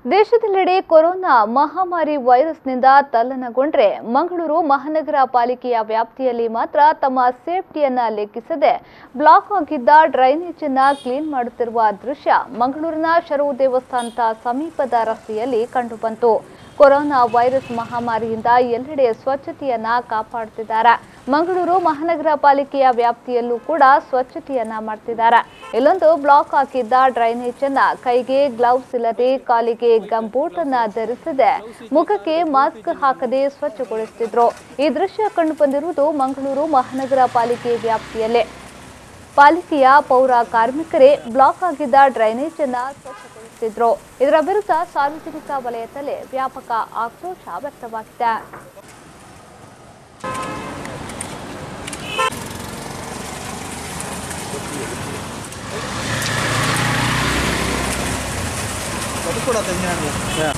ದೇಶದೆಲ್ಲೆಡೆ ಕೊರೋನಾ ಮಹಾಮಾರಿ ವೈರಸ್ನಿಂದ ತಲ್ಲಣಗೊಂಡ್ರೆ ಮಂಗಳೂರು ಮಹಾನಗರ ಪಾಲಿಕೆಯ ವ್ಯಾಪ್ತಿಯಲ್ಲಿ ಮಾತ್ರ ತಮ್ಮ ಸೇಫ್ಟಿಯನ್ನ ಲೆಕ್ಕಿಸದೆ ಬ್ಲಾಕ್ ಆಗಿದ್ದ ಡ್ರೈನೇಜ್ ಅನ್ನ ಕ್ಲೀನ್ ಮಾಡುತ್ತಿರುವ ದೃಶ್ಯ ಮಂಗಳೂರಿನ ಶರವು ದೇವಸ್ಥಾನದ ಸಮೀಪದ ರಸ್ತೆಯಲ್ಲಿ ಕಂಡುಬಂತು ಕೊರೋನಾ ವೈರಸ್ ಮಹಾಮಾರಿಯಿಂದ ಎಲ್ಲೆಡೆ ಸ್ವಚ್ಛತೆಯನ್ನ ಕಾಪಾಡುತ್ತಿದ್ದಾರೆ ಮಂಗಳೂರು ಮಹಾನಗರ ಪಾಲಿಕೆಯ ವ್ಯಾಪ್ತಿಯಲ್ಲೂ ಕೂಡ ಸ್ವಚ್ಛತೆಯನ್ನ ಮಾಡ್ತಿದ್ದಾರೆ ಇಲ್ಲೊಂದು ಬ್ಲಾಕ್ ಹಾಕಿದ್ದ ಡ್ರೈನೇಜ್ ಅನ್ನ ಕೈಗೆ ಗ್ಲೌಸ್ ಇಲ್ಲದೆ ಕಾಲಿಗೆ ಗಂಬೂಟ್ ಅನ್ನ ಧರಿಸದೆ ಮುಖಕ್ಕೆ ಮಾಸ್ಕ್ ಹಾಕದೆ ಸ್ವಚ್ಛಗೊಳಿಸುತ್ತಿದ್ರು ಈ ದೃಶ್ಯ ಕಂಡು ಬಂದಿರುವುದು ಮಂಗಳೂರು ಮಹಾನಗರ ಪಾಲಿಕೆ ವ್ಯಾಪ್ತಿಯಲ್ಲೇ ಪಾಲಿಕೆಯ ಪೌರ ಕಾರ್ಮಿಕರೇ ಬ್ಲಾಕ್ ಆಗಿದ್ದ ಡ್ರೈನೇಜ್ ಅನ್ನ ಸ್ವಚ್ಛಗೊಳಿಸುತ್ತಿದ್ರು ಇದರ ವಿರುದ್ಧ ಸಾರ್ವಜನಿಕ ವಲಯದಲ್ಲಿ ವ್ಯಾಪಕ ಆಕ್ರೋಶ ವ್ಯಕ್ತವಾಗಿದೆ ಅದು ಕೂಡ ತಂಗಿ